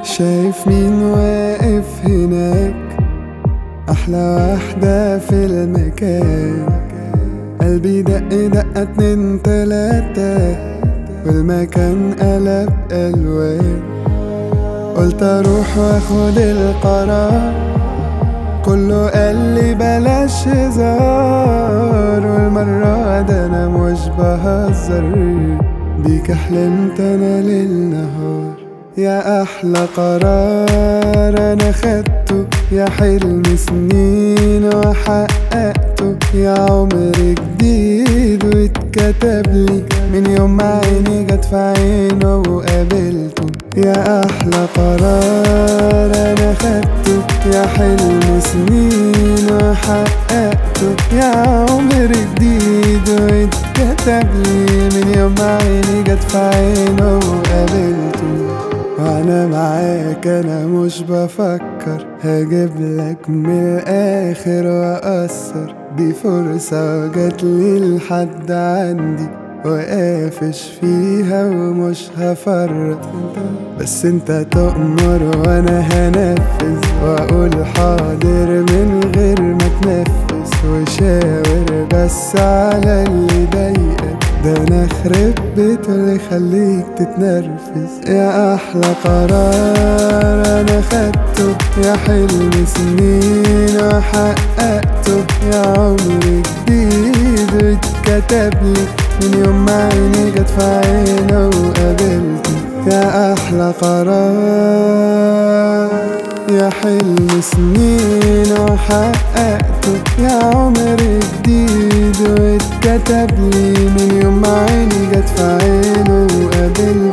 شايف مين واقف هناك أحلى واحدة في المكان قلبي دق دقة اتنين تلاتة والمكان قلب ألوان قلت أروح واخد القرار كله قال لي بلاش هزار والمرة ده أنا مش بهزر بيك حلمت أنا ليل نهار يا أحلى قرار أنا خدته يا حلم سنين وحققته يا عمر جديد واتكتب لي من يوم ما عيني جت في عينه وقابلته يا أحلى قرار أنا خدته يا حلم سنين وحققته يا عمر جديد واتكتب لي من يوم ما عيني جت في عينه وقابلته وانا معاك انا مش بفكر هجيب لك من الاخر واقصر دي فرصة جاتلي لحد عندي وقافش فيها ومش هفرط بس انت تؤمر وانا هنفذ واقول حاضر من غير ما تنفذ وشاور بس على اللي ضايقك ده انا خرب بيت اللي يخليك تتنرفز يا احلى قرار انا خدته يا حلم سنين وحققته يا عمر جديد واتكتب لي من يوم ما عيني جت في عينه وقابلته يا احلى قرار يا حلم سنين وحققته يا عمر جديد واتكتب لي من يوم ما عيني جت في عينه وقابلته